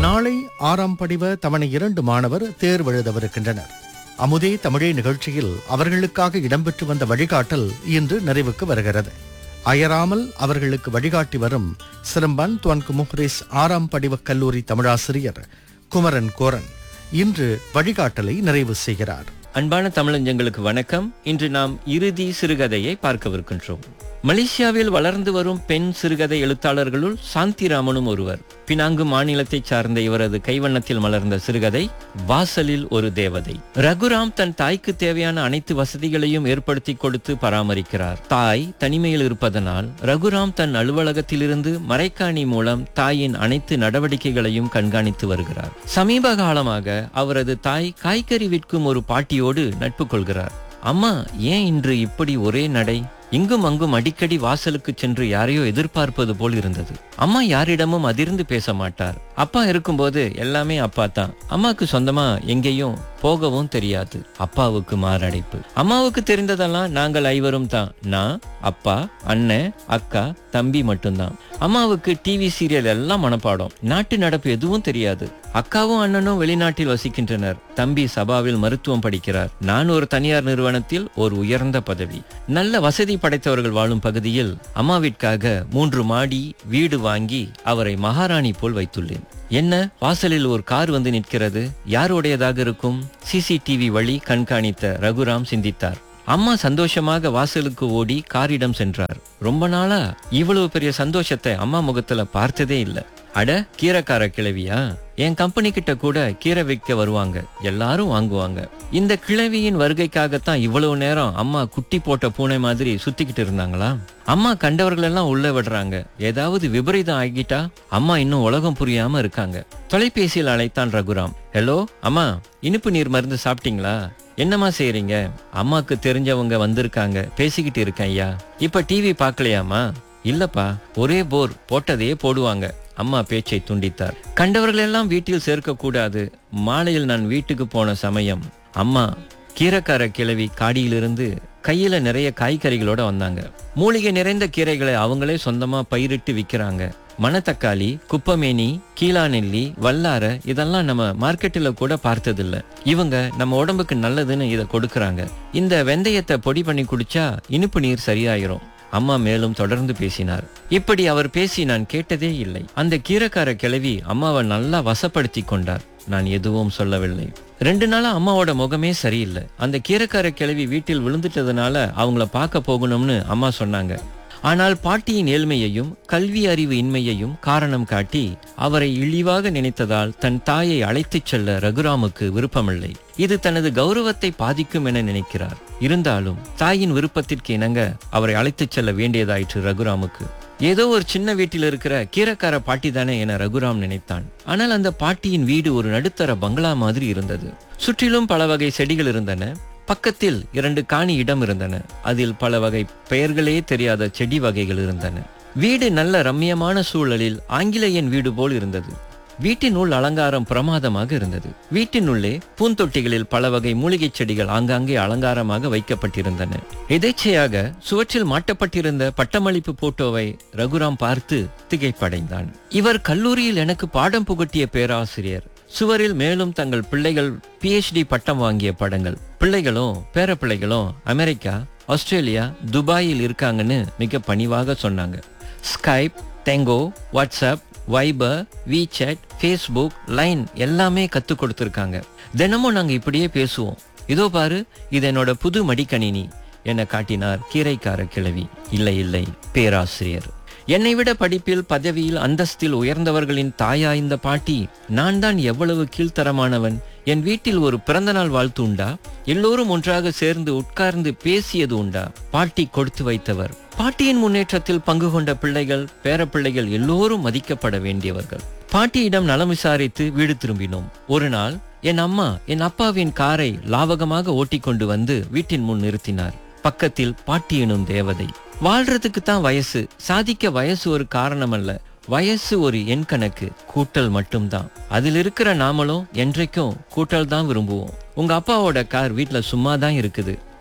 நாளை ஆறாம் படிவ தவணை இரண்டு மாணவர் தேர்வெழுதவிருக்கின்றனர் அமுதே தமிழே நிகழ்ச்சியில் அவர்களுக்காக இடம்பெற்று வந்த வழிகாட்டல் இன்று நிறைவுக்கு வருகிறது அயராமல் அவர்களுக்கு வழிகாட்டி வரும் சிரம்பன் துவன்கு முஹ்ரிஸ் ஆறாம் படிவ கல்லூரி தமிழாசிரியர் குமரன் கோரன் இன்று வழிகாட்டலை நிறைவு செய்கிறார் அன்பான தமிழஞ்சங்களுக்கு வணக்கம் இன்று நாம் இறுதி சிறுகதையை பார்க்கவிருக்கின்றோம் மலேசியாவில் வளர்ந்து வரும் பெண் சிறுகதை எழுத்தாளர்களுள் சாந்திராமனும் ஒருவர் பினாங்கு மாநிலத்தைச் சார்ந்த இவரது கைவண்ணத்தில் மலர்ந்த சிறுகதை வாசலில் ஒரு தேவதை ரகுராம் தன் தாய்க்கு தேவையான அனைத்து வசதிகளையும் ஏற்படுத்தி கொடுத்து பராமரிக்கிறார் தாய் தனிமையில் இருப்பதனால் ரகுராம் தன் அலுவலகத்திலிருந்து மறைக்காணி மூலம் தாயின் அனைத்து நடவடிக்கைகளையும் கண்காணித்து வருகிறார் சமீப காலமாக அவரது தாய் காய்கறி விற்கும் ஒரு பாட்டியோடு நட்பு கொள்கிறார் அம்மா ஏன் இன்று இப்படி ஒரே நடை இங்கும் அங்கும் அடிக்கடி வாசலுக்கு சென்று யாரையோ எதிர்பார்ப்பது போல் இருந்தது அம்மா யாரிடமும் அதிர்ந்து பேச மாட்டார் அப்பா இருக்கும்போது எல்லாமே அப்பா தான் அம்மாக்கு சொந்தமா எங்கேயும் போகவும் தெரியாது அப்பாவுக்கு மாரடைப்பு அம்மாவுக்கு தெரிந்ததெல்லாம் நாங்கள் ஐவரும் தான் நான் அப்பா அண்ணன் அக்கா தம்பி மட்டும்தான் அம்மாவுக்கு டிவி சீரியல் எல்லாம் மனப்பாடம் நாட்டு நடப்பு எதுவும் தெரியாது அக்காவும் அண்ணனும் வெளிநாட்டில் வசிக்கின்றனர் தம்பி சபாவில் மருத்துவம் படிக்கிறார் நான் ஒரு தனியார் நிறுவனத்தில் ஒரு உயர்ந்த பதவி நல்ல வசதி படைத்தவர்கள் வாழும் பகுதியில் அம்மாவிற்காக மூன்று மாடி வீடு வாங்கி அவரை மகாராணி போல் வைத்துள்ளேன் என்ன வாசலில் ஒரு கார் வந்து நிற்கிறது யாருடையதாக இருக்கும் சிசிடிவி வழி கண்காணித்த ரகுராம் சிந்தித்தார் அம்மா சந்தோஷமாக வாசலுக்கு ஓடி காரிடம் சென்றார் ரொம்ப நாளா இவ்வளவு பெரிய சந்தோஷத்தை அம்மா முகத்துல பார்த்ததே இல்ல அட கீரைக்கார கிழவியா என் கம்பெனி கிட்ட கூட கீரை விற்க வருவாங்க எல்லாரும் வாங்குவாங்க இந்த கிழவியின் வருகைக்காகத்தான் இவ்வளவு நேரம் அம்மா குட்டி போட்ட பூனை மாதிரி சுத்திக்கிட்டு இருந்தாங்களா அம்மா கண்டவர்கள் எல்லாம் உள்ள விடுறாங்க ஏதாவது விபரீதம் ஆகிட்டா அம்மா இன்னும் உலகம் புரியாம இருக்காங்க தொலைபேசியில் அழைத்தான் ரகுராம் ஹலோ அம்மா இனிப்பு நீர் மருந்து சாப்பிட்டீங்களா என்னம்மா செய்றீங்க அம்மாக்கு தெரிஞ்சவங்க வந்திருக்காங்க பேசிக்கிட்டு இருக்கேன் ஐயா இப்ப டிவி பார்க்கலையாமா இல்லப்பா ஒரே போர் போட்டதையே போடுவாங்க அம்மா பேச்சை துண்டித்தார் கண்டவர்கள் எல்லாம் வீட்டில் சேர்க்க கூடாது மாலையில் நான் வீட்டுக்கு போன சமயம் அம்மா கீரைக்கார கிழவி காடியிலிருந்து கையில நிறைய காய்கறிகளோட வந்தாங்க மூலிகை நிறைந்த கீரைகளை அவங்களே சொந்தமா பயிரிட்டு விக்கிறாங்க மணத்தக்காளி குப்பமேனி கீழா நெல்லி வல்லார இதெல்லாம் நம்ம மார்க்கெட்டில் கூட பார்த்ததில்ல இவங்க நம்ம உடம்புக்கு நல்லதுன்னு இதை கொடுக்கறாங்க இந்த வெந்தயத்தை பொடி பண்ணி குடிச்சா இனிப்பு நீர் சரியாயிரும் அம்மா மேலும் தொடர்ந்து பேசினார் இப்படி அவர் பேசி நான் கேட்டதே இல்லை அந்த கீரைக்கார கிழவி அம்மாவை நல்லா வசப்படுத்தி கொண்டார் நான் எதுவும் சொல்லவில்லை ரெண்டு நாளா அம்மாவோட முகமே சரியில்லை அந்த கீரைக்கார கிழவி வீட்டில் விழுந்துட்டதுனால அவங்கள பார்க்க போகணும்னு அம்மா சொன்னாங்க ஆனால் பாட்டியின் ஏழ்மையையும் கல்வி அறிவு இன்மையையும் காரணம் காட்டி அவரை இழிவாக நினைத்ததால் தன் தாயை அழைத்துச் செல்ல ரகுராமுக்கு விருப்பமில்லை இது தனது கௌரவத்தை பாதிக்கும் என நினைக்கிறார் இருந்தாலும் தாயின் விருப்பத்திற்கு இணங்க அவரை அழைத்துச் செல்ல வேண்டியதாயிற்று ரகுராமுக்கு ஏதோ ஒரு சின்ன வீட்டில் இருக்கிற கீரைக்கார பாட்டி தானே என ரகுராம் நினைத்தான் ஆனால் அந்த பாட்டியின் வீடு ஒரு நடுத்தர பங்களா மாதிரி இருந்தது சுற்றிலும் பல வகை செடிகள் இருந்தன பக்கத்தில் இரண்டு காணி இடம் இருந்தன அதில் பல வகை பெயர்களே தெரியாத செடி வகைகள் இருந்தன வீடு நல்ல ரம்மியமான சூழலில் ஆங்கிலேயன் வீடு போல் இருந்தது வீட்டின் உள் அலங்காரம் பிரமாதமாக இருந்தது வீட்டின் உள்ளே பூந்தொட்டிகளில் பல வகை மூலிகைச் செடிகள் ஆங்காங்கே அலங்காரமாக வைக்கப்பட்டிருந்தன எதேச்சையாக சுவற்றில் மாட்டப்பட்டிருந்த பட்டமளிப்பு போட்டோவை ரகுராம் பார்த்து திகைப்படைந்தான் இவர் கல்லூரியில் எனக்கு பாடம் புகட்டிய பேராசிரியர் சுவரில் மேலும் தங்கள் பிள்ளைகள் பிஹெச்டி பட்டம் வாங்கிய படங்கள் பிள்ளைகளும் பேரப்பிள்ளைகளும் அமெரிக்கா ஆஸ்திரேலியா துபாயில் இருக்காங்கன்னு மிக பணிவாக சொன்னாங்க Skype Tango WhatsApp Viber WeChat Facebook Line எல்லாமே கத்து கொடுத்துருக்காங்க தினமும் நாங்க இப்படியே பேசுவோம் இதோ பாரு இது என்னோட புது மடிக்கணினி என காட்டினார் கீரைக்கார கிழவி இல்லை இல்லை பேராசிரியர் என்னை விட படிப்பில் பதவியில் அந்தஸ்தில் உயர்ந்தவர்களின் தாயா இந்த பாட்டி நான் தான் எவ்வளவு கீழ்த்தரமானவன் என் வீட்டில் ஒரு பிறந்தநாள் வாழ்த்து உண்டா எல்லோரும் ஒன்றாக சேர்ந்து உட்கார்ந்து பேசியது உண்டா பாட்டி கொடுத்து வைத்தவர் பாட்டியின் முன்னேற்றத்தில் பங்கு கொண்ட பிள்ளைகள் பேரப்பிள்ளைகள் எல்லோரும் மதிக்கப்பட வேண்டியவர்கள் பாட்டியிடம் நலம் விசாரித்து வீடு திரும்பினோம் ஒரு நாள் என் அம்மா என் அப்பாவின் காரை லாவகமாக ஓட்டிக்கொண்டு வந்து வீட்டின் முன் நிறுத்தினார் பக்கத்தில் பாட்டி எனும் தேவதை வாழ்றதுக்கு தான் வயசு சாதிக்க வயசு ஒரு காரணம் அல்ல வயசு ஒரு எண் கணக்கு கூட்டல் மட்டும்தான் அதில் இருக்கிற நாமளும் என்றைக்கும் கூட்டல் தான் விரும்புவோம் உங்க அப்பாவோட கார் வீட்ல சும்மா தான் இருக்குது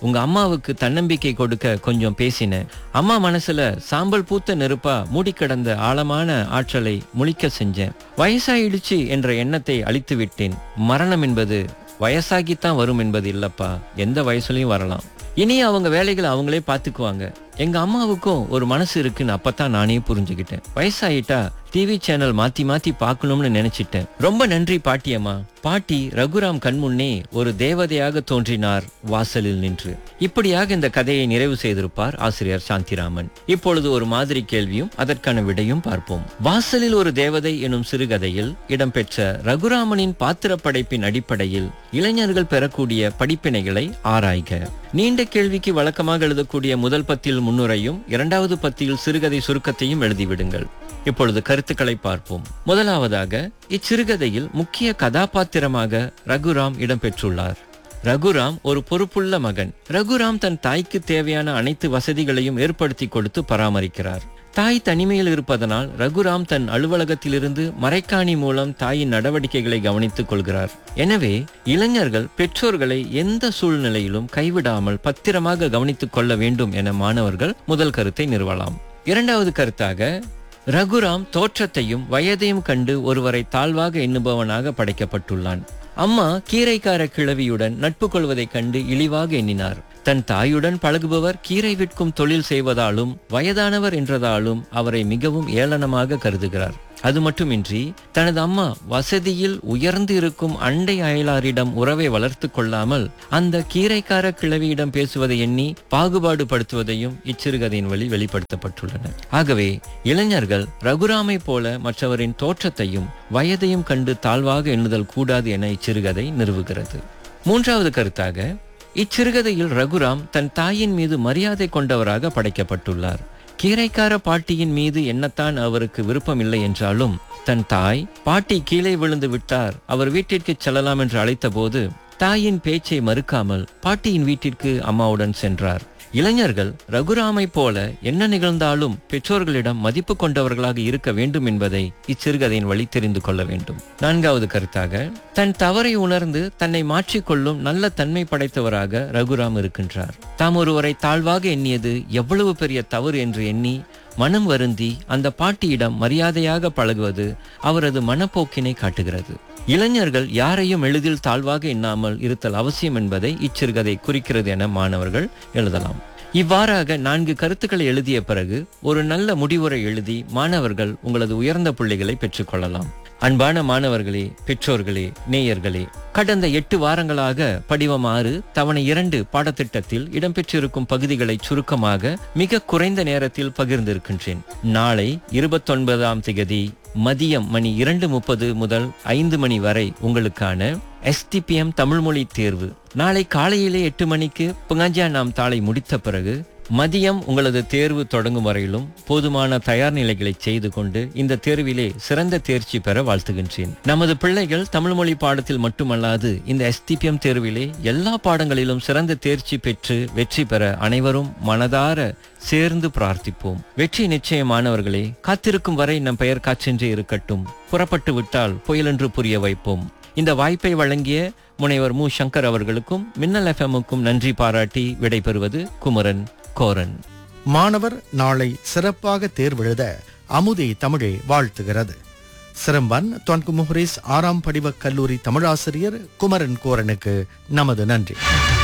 உங்க அம்மாவுக்கு தன்னம்பிக்கை கொடுக்க கொஞ்சம் பேசினேன் அம்மா மனசுல சாம்பல் பூத்த நெருப்பா மூடி கிடந்த ஆழமான ஆற்றலை முழிக்க செஞ்சேன் வயசாயிடுச்சு என்ற எண்ணத்தை அழித்து விட்டேன் மரணம் என்பது வயசாகித்தான் வரும் என்பது இல்லப்பா எந்த வயசுலயும் வரலாம் இனி அவங்க வேலைகளை அவங்களே பார்த்துக்குவாங்க எங்க அம்மாவுக்கும் ஒரு மனசு இருக்குன்னு அப்பதான் நானே புரிஞ்சுக்கிட்டேன் வயசாயிட்டா டிவி சேனல் மாத்தி மாத்தி பார்க்கணும்னு நினைச்சிட்டேன் ரொம்ப நன்றி பாட்டியம்மா பாட்டி ரகுராம் கண்முன்னே ஒரு தேவதையாக தோன்றினார் வாசலில் நின்று இப்படியாக இந்த கதையை நிறைவு செய்திருப்பார் ஆசிரியர் சாந்திராமன் இப்பொழுது ஒரு மாதிரி கேள்வியும் அதற்கான விடையும் பார்ப்போம் வாசலில் ஒரு தேவதை எனும் சிறுகதையில் இடம்பெற்ற ரகுராமனின் பாத்திர படைப்பின் அடிப்படையில் இளைஞர்கள் பெறக்கூடிய படிப்பினைகளை ஆராய்க நீண்ட கேள்விக்கு வழக்கமாக எழுதக்கூடிய முதல் பத்தியில் முன்னுரையும் இரண்டாவது பத்தியில் சிறுகதை சுருக்கத்தையும் எழுதிவிடுங்கள் இப்பொழுது கருத்துக்களை பார்ப்போம் முதலாவதாக இச்சிறுகதையில் முக்கிய கதாபாத்திரமாக ரகுராம் இடம்பெற்றுள்ளார் ரகுராம் ஒரு பொறுப்புள்ள மகன் ரகுராம் தன் தாய்க்கு தேவையான அனைத்து வசதிகளையும் ஏற்படுத்தி கொடுத்து பராமரிக்கிறார் தாய் தனிமையில் இருப்பதனால் ரகுராம் தன் அலுவலகத்திலிருந்து மறைக்காணி மூலம் தாயின் நடவடிக்கைகளை கவனித்துக் கொள்கிறார் எனவே இளைஞர்கள் பெற்றோர்களை எந்த சூழ்நிலையிலும் கைவிடாமல் பத்திரமாக கவனித்துக் கொள்ள வேண்டும் என மாணவர்கள் முதல் கருத்தை நிறுவலாம் இரண்டாவது கருத்தாக ரகுராம் தோற்றத்தையும் வயதையும் கண்டு ஒருவரை தாழ்வாக எண்ணுபவனாக படைக்கப்பட்டுள்ளான் அம்மா கீரைக்கார கிழவியுடன் நட்பு கொள்வதைக் கண்டு இழிவாக எண்ணினார் தன் தாயுடன் பழகுபவர் கீரை விற்கும் தொழில் செய்வதாலும் வயதானவர் என்றதாலும் அவரை மிகவும் ஏளனமாக கருதுகிறார் அது மட்டுமின்றி தனது அம்மா வசதியில் உயர்ந்து இருக்கும் அண்டை அயலாரிடம் உறவை வளர்த்து கொள்ளாமல் அந்த கீரைக்கார கிழவியிடம் பேசுவதை எண்ணி பாகுபாடு படுத்துவதையும் இச்சிறுகதையின் வழி வெளிப்படுத்தப்பட்டுள்ளன ஆகவே இளைஞர்கள் ரகுராமை போல மற்றவரின் தோற்றத்தையும் வயதையும் கண்டு தாழ்வாக எண்ணுதல் கூடாது என இச்சிறுகதை நிறுவுகிறது மூன்றாவது கருத்தாக இச்சிறுகதையில் ரகுராம் தன் தாயின் மீது மரியாதை கொண்டவராக படைக்கப்பட்டுள்ளார் கீரைக்கார பாட்டியின் மீது என்னத்தான் அவருக்கு விருப்பமில்லை என்றாலும் தன் தாய் பாட்டி கீழே விழுந்து விட்டார் அவர் வீட்டிற்கு செல்லலாம் என்று அழைத்தபோது தாயின் பேச்சை மறுக்காமல் பாட்டியின் வீட்டிற்கு அம்மாவுடன் சென்றார் இளைஞர்கள் ரகுராமை போல என்ன நிகழ்ந்தாலும் பெற்றோர்களிடம் மதிப்பு கொண்டவர்களாக இருக்க வேண்டும் என்பதை இச்சிறுகதையின் வழி தெரிந்து கொள்ள வேண்டும் நான்காவது கருத்தாக தன் தவறை உணர்ந்து தன்னை மாற்றிக்கொள்ளும் நல்ல தன்மை படைத்தவராக ரகுராம் இருக்கின்றார் தாம் ஒருவரை தாழ்வாக எண்ணியது எவ்வளவு பெரிய தவறு என்று எண்ணி மனம் வருந்தி அந்த பாட்டியிடம் மரியாதையாக பழகுவது அவரது மனப்போக்கினை காட்டுகிறது இளைஞர்கள் யாரையும் எளிதில் தாழ்வாக எண்ணாமல் இருத்தல் அவசியம் என்பதை இச்சிறுகதை குறிக்கிறது என மாணவர்கள் எழுதலாம் இவ்வாறாக நான்கு கருத்துக்களை எழுதிய பிறகு ஒரு நல்ல முடிவுரை எழுதி மாணவர்கள் உங்களது உயர்ந்த புள்ளிகளை பெற்றுக்கொள்ளலாம் அன்பான மாணவர்களே பெற்றோர்களே நேயர்களே கடந்த எட்டு வாரங்களாக படிவம் ஆறு தவணை இரண்டு பாடத்திட்டத்தில் இடம்பெற்றிருக்கும் பகுதிகளை சுருக்கமாக மிக குறைந்த நேரத்தில் பகிர்ந்திருக்கின்றேன் நாளை இருபத்தொன்பதாம் திகதி மதியம் மணி இரண்டு முப்பது முதல் ஐந்து மணி வரை உங்களுக்கான எஸ்டிபிஎம் தமிழ்மொழி தேர்வு நாளை காலையிலே எட்டு மணிக்கு புங்கஞ்சா நாம் தாளை முடித்த பிறகு மதியம் உங்களது தேர்வு தொடங்கும் வரையிலும் போதுமான தயார் நிலைகளை செய்து கொண்டு இந்த தேர்விலே சிறந்த தேர்ச்சி பெற வாழ்த்துகின்றேன் நமது பிள்ளைகள் தமிழ் மொழி பாடத்தில் மட்டுமல்லாது இந்த எஸ்டிபிஎம் தேர்விலே எல்லா பாடங்களிலும் சிறந்த தேர்ச்சி பெற்று வெற்றி பெற அனைவரும் மனதார சேர்ந்து பிரார்த்திப்போம் வெற்றி நிச்சயமானவர்களே காத்திருக்கும் வரை நம் பெயர் காற்றென்றே இருக்கட்டும் புறப்பட்டு விட்டால் புயலென்று புரிய வைப்போம் இந்த வாய்ப்பை வழங்கிய முனைவர் மு சங்கர் அவர்களுக்கும் மின்னல் எஃப்எம்முக்கும் நன்றி பாராட்டி விடைபெறுவது குமரன் கோரன் மாணவர் நாளை சிறப்பாக தேர்வெழுத அமுதே தமிழே வாழ்த்துகிறது சிரம்பன் தொன்கு முஹரிஸ் ஆறாம் படிவக் கல்லூரி தமிழாசிரியர் குமரன் கோரனுக்கு நமது நன்றி